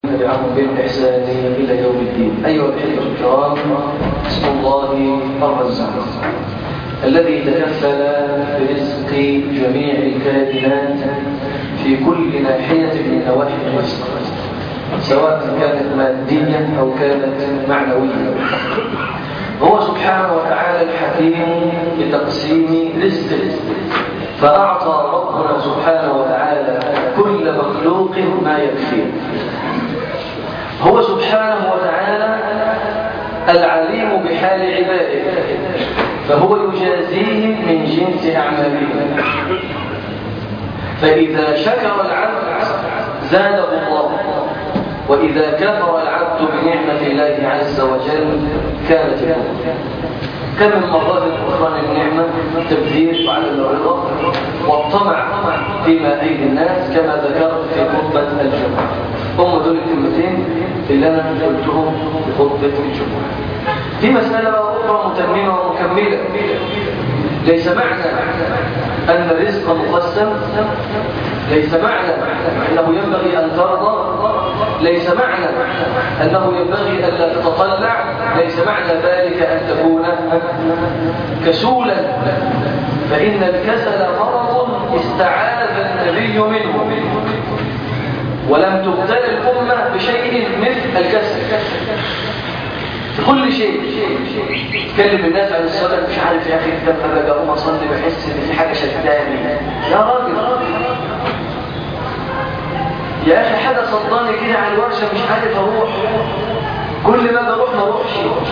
تبعهم بالإحسان إلى يوم الدين أيها الأحبة الكرام اسم الله الرزاق الذي تكفل برزق جميع الكائنات في كل ناحية من نواحي الرزق سواء كانت مادية أو كانت معنوية هو سبحانه وتعالى الحكيم لتقسيم رزقه فأعطى ربنا سبحانه وتعالى كل مخلوق ما يكفيه هو سبحانه وتعالى العليم بحال عباده فهو يجازيهم من جنس أعمالهم فإذا شكر العبد زاده الله وإذا كفر العبد بنعمة الله عز وجل كانت الكفر كم من مرات أخرى النعمة تبذير وعدم الرضا والطمع فيما أيدي الناس كما ذكرت في خطبة الجمعة هم دول الكلمتين اللي أنا قلتهم في خطبة الجمعة في مسألة أخرى متممة ومكملة ليس معنى أن الرزق مقسم ليس معنى أنه ينبغي أن ترضى ليس معنى أنه ينبغي أن لا تتطلع ليس معنى ذلك أن تكون كسولا فإن الكسل مرض استعاذ النبي منه ولم تبتل الأمة بشيء مثل الكسل كل شيء تكلم الناس عن الصلاة مش عارف يا أخي لما باجي أقوم أصلي بحس إن في حاجة شداني يا راجل يا أخي حاجة صداني كده على الورشة مش عارف أروح كل ما بروح ما أروحش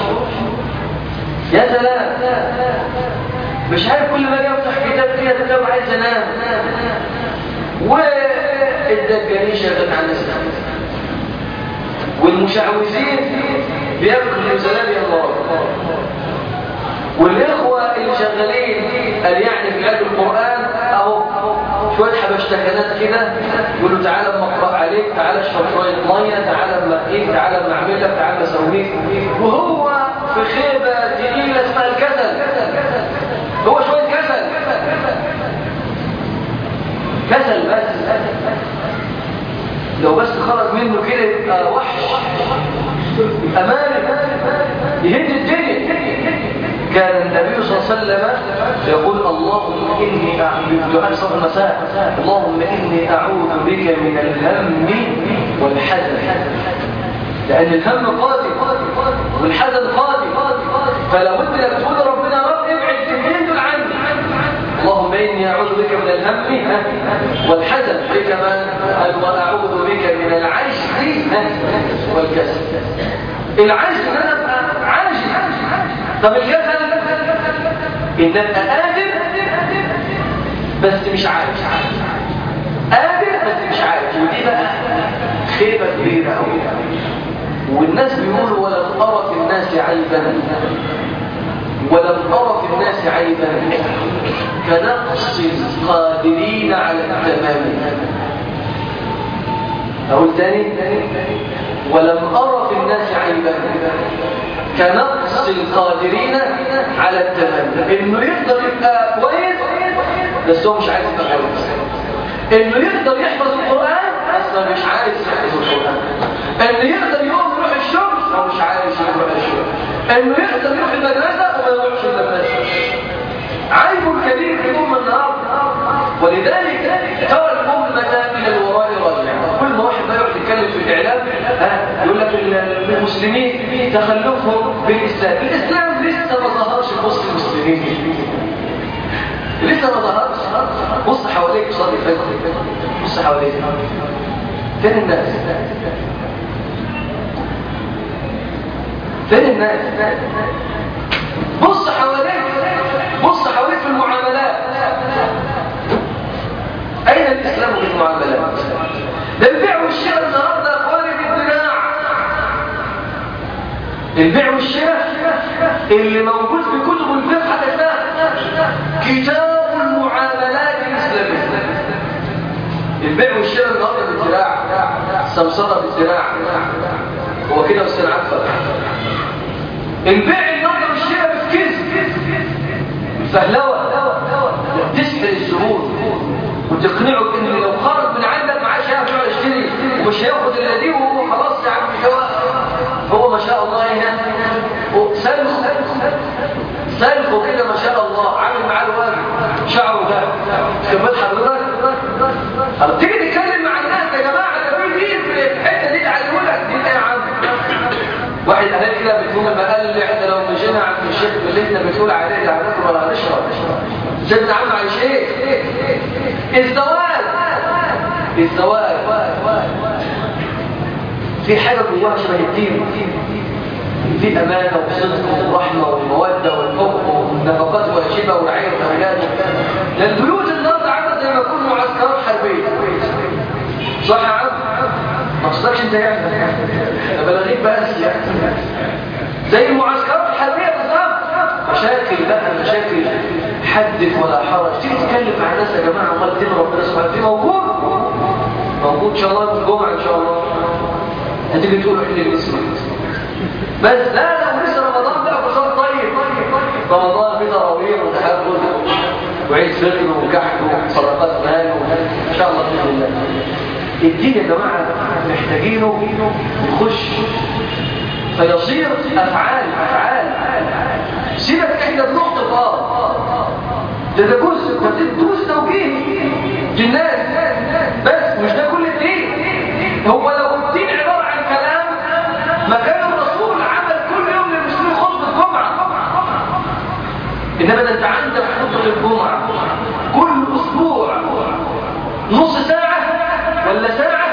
يا سلام مش عارف كل ما أجي أفتح كتاب كده كتاب عايز أنام والدجالين شغال على الناس والمشعوذين بياكلوا زلال الله والإخوة اللي شغالين قال يعني في علم القرآن أهو شوية حبشتكنات كده يقولوا تعالى اما اقرأ عليك تعالى اشرب شوية مية تعالى اما ايه تعالى اما اعمل لك تعالى اسويك وهو في خيبة تقيلة اسمها الكسل هو شوية كسل كسل بس لو بس خرج منه كده يبقى وحش يبقى مالك يهد الدنيا كان النبي صلى الله عليه وسلم يقول اللهم إني أعوذ صلى المساء اللهم إني أعوذ بك من الهم والحزن لأن الهم قادم والحزن قادم فلا بد انك تقول ربنا رب ابعد الاثنين دول عني اللهم إني أعوذ بك من الهم والحزن كمان قال وأعوذ بك من العجز والكسل العجز ان انا ابقى عاجز طب الكسل ان ابقى قادر بس مش عارف قادر بس مش عارف ودي بقى خيبه كبيره قوي والناس بيقولوا ولم ارى في الناس عيبا ولم ارى في الناس عيبا كنقص القادرين على التمام اقول تاني ولم أرى في الناس عيبا كنقص القادرين على التمام انه يقدر يبقى كويس بس هو مش عايز يبقى كويس انه يقدر يحفظ القرآن بس هو مش عايز يحفظ القرآن انه يقدر يقوم يروح الشغل هو مش عايز يروح الشغل انه يقدر يروح المدرسة وما يروحش المدرسة عيب كبير في الأمة النهارده ولذلك ترى الأمة إلى الوراء راجعة كل ما واحد ما يقعد يتكلم في الإعلام ها يقول لك المسلمين تخلفهم بالإسلام الإسلام لسه ما ظهرش في وسط المسلمين لسه ما ظهرش بص حواليك صلي فجر بص حواليك فين الناس فين الناس بص حواليك بص حواليك في المعاملات أين الإسلام في المعاملات ده البيع والشراء النهارده يا اخواني بالدراع البيع والشراء اللي موجود في كتب الفقه حتى كتاب المعاملات الإسلامية البيع والشراء النهارده بالدراع سمسرة بالدراع هو كده بس انا عارفه البيع النهارده والشراء بالكذب فهلوه تسحر الزبون وتقنعه ان لو خرج من عندك معاه شيء هيرجع يشتري ومش هياخد الذي وهو خلاص طب تيجي تتكلم مع الناس يا جماعه ده في دين في الحته دي تعلموا لك دين ايه يا عم واحد قال كده بتقول ما قال لي احنا لو مشينا عند الشيخ اللي انت بتقول عليه ده هناكل ولا هنشرب سيدنا عم عايش ايه الزواج الزواج في حاجه جواها شبه الدين في امانه وصدق ورحمه وموده والحب والنفقات والشبه ورعايه الاولاد ده البيوت النهارده عامله زي ما تكون معسكرات حربيه صح يا عم ما تصدقش انت يعني انا بلاغيك بس يعني زي المعسكرات الحربيه بالظبط مشاكل بقى مشاكل حدث ولا حرج تيجي تتكلم مع الناس يا جماعه امال دين ربنا سبحانه وتعالى موجود موجود ان شاء الله في الجمعه ان شاء الله هتيجي تقول احنا اللي نسمع بس لا لا ولسه رمضان بقى بشهر طيب رمضان فيه تراويح وتحفظ وعيد فطر وكحك وصدقات مال ان شاء الله باذن الله الدين يا جماعه محتاجينه يخش فيصير افعال افعال سيبك احنا بنقطه اه ده ده جزء ده جزء توجيه للناس بس مش ده كل الدين هو لو الدين عباره عن كلام ما كان الرسول عمل كل يوم للمسلمين خطبه جمعه انما ده انت عندك خطبه الجمعه كل اسبوع نص ساعه ولا ساعه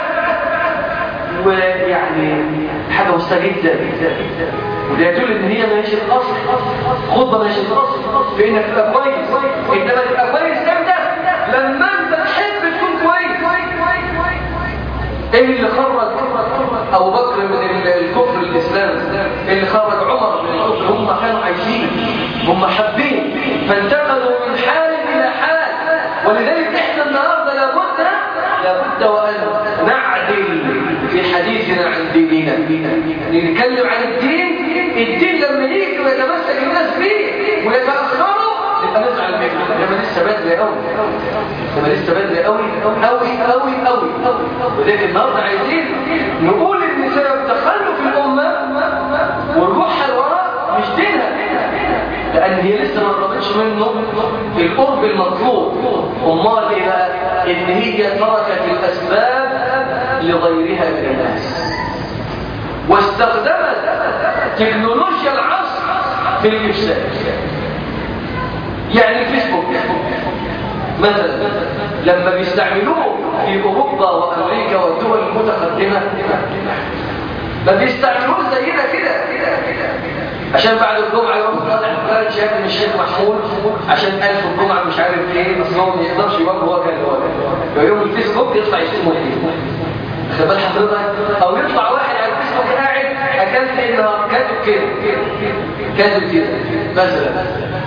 ويعني حاجه مستجده وده يدل ان هي ماشي الاصل خطبه ماشي الاصل في انك تبقى كويس انما تبقى كويس امتى لما انت تحب تكون كويس ايه اللي خرج ابو بكر من الكفر الاسلام اللي خرج عمر من الكفر هم كانوا عايشين هم حابين فانتقلوا من حال الى حال ولذلك احنا النهارده لابد لابد وان نعدل في حديثنا عن ديننا نتكلم عن الدين الدين لما يجي ويتمسك الناس بيه ويتاخروا يبقى نزعل منه لما لسه بدري قوي لما لسه بدري قوي قوي قوي قوي ولكن النهارده عايزين نقول ان سبب تخلف الامه ورجوعها لوراء مش دينها لان هي لسه ما قربتش منه القرب المطلوب امال ايه بقى ان هي تركت الاسباب لغيرها من الناس واستخدمت تكنولوجيا العصر في الافساد يعني الفيسبوك مثلا لما بيستعملوه في اوروبا وامريكا والدول المتقدمه ما بيستعملوه زينا كده عشان بعد الجمعه يوم طالع فلان شاف من الشيخ محمود عشان الف الجمعه مش عارف ايه اصل هو ما يقدرش يواجه هو كان هو يوم الفيسبوك يطلع يشتمه فيه خد بال حضرتك او يطلع واحد على الفيسبوك قاعد اكلت ايه النهارده كاتب كده كاتب كده مثلا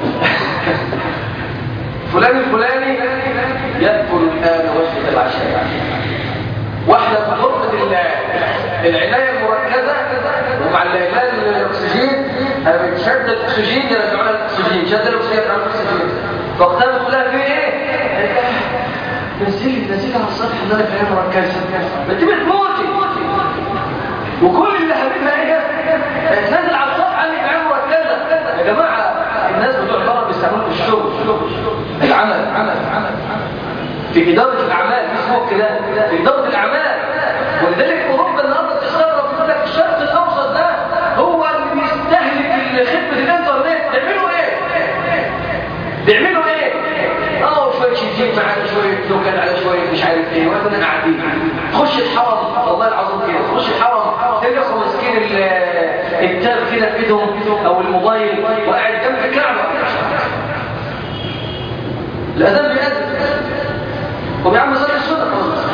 فلان الفلاني يأكل الآن وجبة العشاء واحدة في غرفة العناية المركزة ومع العلاج الأكسجين شد الأكسجين يرجعون الأكسجين شد الأكسجين يرجعون الأكسجين فاقتنت تقول لها في إيه؟ نزلي نزلي على السطح ان انا في العناية المركزة ما انت بتموتي وكل اللي حبيبها ايه تنزل على السطح عندي في العناية المركزة يا جماعة الناس بتوع بره بيستعملوا في الشغل العمل عمل عمل في إدارة الأعمال في اسمه كده في إدارة الأعمال ولذلك أوروبا النهارده بتتصرف يقول لك الشرق الأوسط ده هو اللي بيستهلك خدمة الإنترنت بيعملوا إيه؟ بيعملوا إيه؟ اه شوية شتيت معاك شوية نكت على شوية مش عارف ايه واحنا قاعدين تخش الحرم والله العظيم كده تخش الحرم تلاقي اخو مسكين التاب كده في ايدهم او الموبايل وقاعد جنب الكعبة الأذان بيأذن وبيعمل صلاة السنة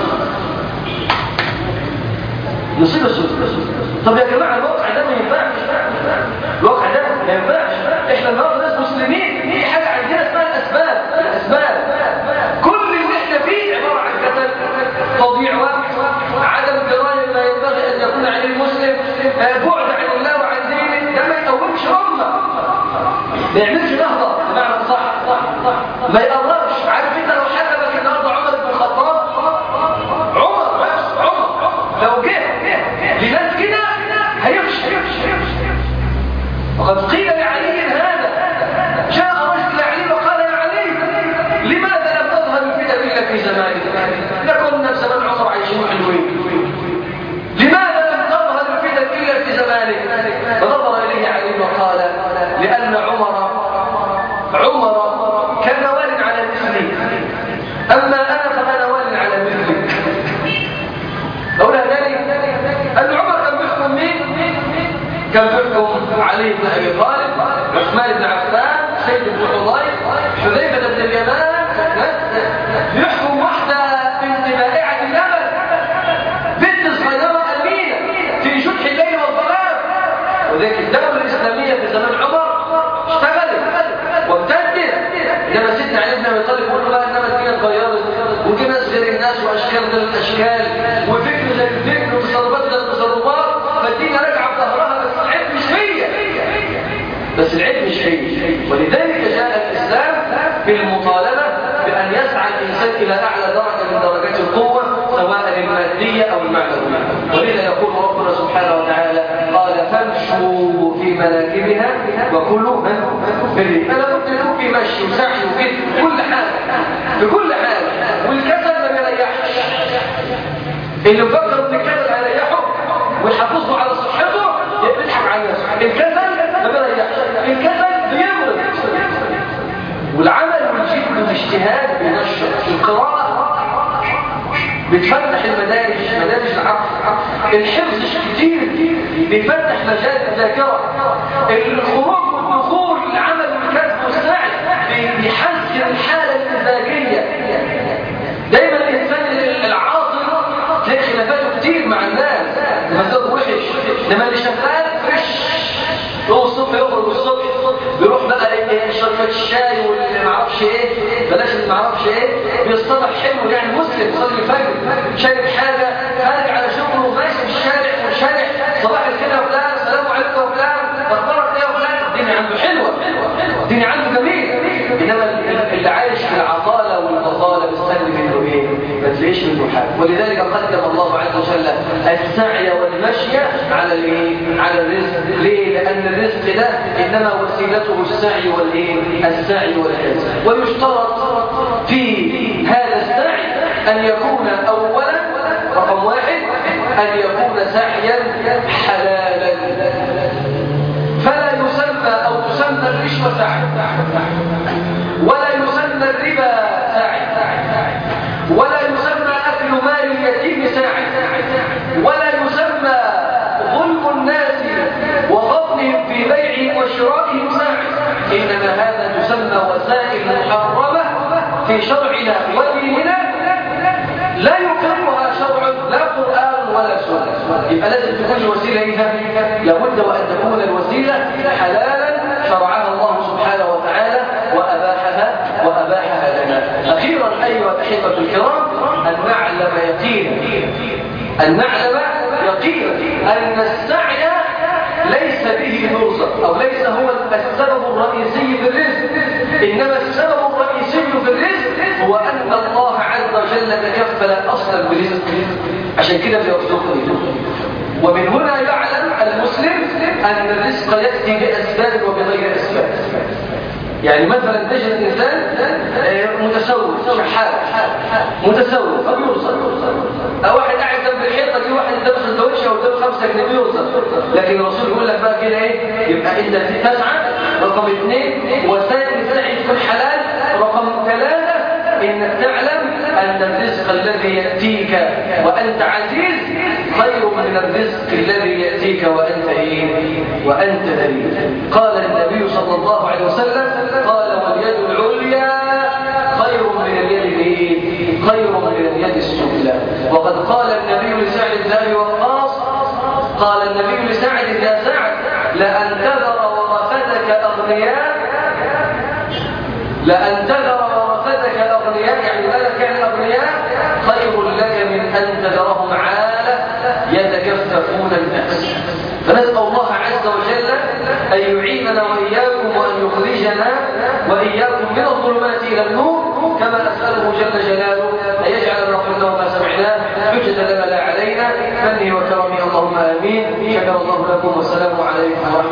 نصيب السنة طب يا جماعة الواقع ده ما ينفعش الواقع ده ما ينفعش احنا النهارده ناس مسلمين في حاجة عندنا اسمها الأسباب الأسباب كل اللي احنا فيه عبارة عن كسل تضييع وقت عدم دراية ما ينبغي أن يكون عليه المسلم بعد عن الله وعن دينه ده ما يقومش أمة ما يعملش نهضة بمعنى صح ما يقربش عارف انت لو حكمك النهارده عمر بن الخطاب عمر بس عمر لو جه لناس كده هيفشل وقد قيل لعلي هذا جاء رجل لعلي وقال يا علي لماذا لم تظهر الفتن الا في زمانك لكن كان بيحكم علي بن ابي طالب عثمان بن عفان سيد بن حضير حذيفه بن اليمان يحكم واحده بنت بائعه اللبن بنت صغيره امينه في شبح الليل والظلام وذلك الدوله الاسلاميه في زمان عمر اشتغلت وامتدت انما سيدنا علي بن ابي طالب يقول له بقى انما الدنيا اتغيرت وفي ناس غير الناس واشكال غير الاشكال وفكر زي الفكر وتصرفات غير التصرفات فالدنيا راجعه بظهرها بس العيب مش هي بس العيب مش هي ولذلك جاء الاسلام بالمطالبه بان يسعى الانسان الى اعلى درجه من درجات القوه سواء الماديه او المعنويه ولذا يقول ربنا سبحانه وتعالى قال فامشوا في مناكبها وكلوا من برزق فلا بد له في مشي وسعي وكده كل حاجه في كل حاجه والكسل ما بيريحش اللي مفكر ان الكسل هيريحه ويحافظه على صحته يضحك على نفسه الكسل ما بيريحش الكسل بيمرض والعمل والجد والاجتهاد بينشط القراءه بتفتح المدارج مدارج العقل الحفظ كتير بيفتح مجال الذاكره الخروج والدخول العمل والكسب والسعي بيحسن الحاله المزاجيه دايما الانسان العاطل تلاقي خلافاته كتير مع الناس مزاجه وحش لما اللي شغال فريش هو الصبح يخرج الصبح بيروح بقى ايه شربة الشاي واللي معرفش ايه بلاش اللي معرفش ايه بيصطبح حلو يعني مسلم يصلي الفجر شارب حاجه خارج على شغله وماشي في الشارع وشارع صباح الخير يا فلان السلام عليكم يا فلان اخبارك ايه يا فلان الدنيا عنده حلوه الدنيا عنده جميل انما اللي عايش في العطاله والبطاله مستني منه ايه ما تلاقيش منه حاجه ولذلك قدم الله عز وجل السعي والمشي على الايه على الرزق ليه لان الرزق ده انما وسيلته السعي والايه السعي والكسب ويشترط في هذا السعي ان يكون اولا رقم واحد ان يكون سعيا حلالا فلا يسمى او تسمى الرشوه سعي ولا يسمى الربا سعي ولا يسمى اكل مال اليتيم سعي ولا يسمى ظلم الناس وغضنهم في بيعهم وشرائهم سعي انما هذا تسمى وسائل محرمه في شرعنا وديننا لا يقرها شرع لا قران ولا سنه يبقى لازم تكون الوسيله اذا لابد وان تكون الوسيله حلالا شرعها الله سبحانه وتعالى واباحها واباحها لنا اخيرا ايها الاحبه الكرام ان نعلم يقينا ان نعلم يقينا ان السعي ليس به نرزق او ليس هو السبب الرئيسي في الرزق انما السبب الرئيسي في الرزق هو ان الله عز وجل تكفل اصلا برزق عشان كده بيرزقني ومن هنا يعلم المسلم ان الرزق ياتي باسباب وبغير اسباب يعني مثلا تجد انسان متسول شحات متسول فبيرزق او واحد قاعد جنب الحيطه دي واحد قدام سندوتش او قدام 5 جنيه بيرزق لكن الرسول يقول لك بقى كده ايه يبقى انت تسعى رقم اثنين وسائل السعي تكون حلال رقم ثلاثه انك تعلم ان الرزق الذي ياتيك وانت عزيز خير من الرزق الذي ياتيك وانت ايه وانت ذليل قال النبي صلى الله عليه وسلم قال واليد العليا خير من اليد الايه خير من اليد السفلى وقد قال النبي لسعد بن ابي وقاص قال النبي لسعد يا سعد لان تذر ورثتك اغنياء لان تذر ورثتك اغنياء يعني مالك يعني اغنياء خير لك من ان تذرهم عاله يتكففون الناس فنسال الله عز وجل ان يعيننا واياكم وان يخرجنا واياكم من الظلمات الى النور كما اساله جل جلاله ان يجعل ربنا وما سمعناه حجه لنا لا علينا منه وكرمه اللهم امين شكر الله لكم والسلام عليكم ورحمه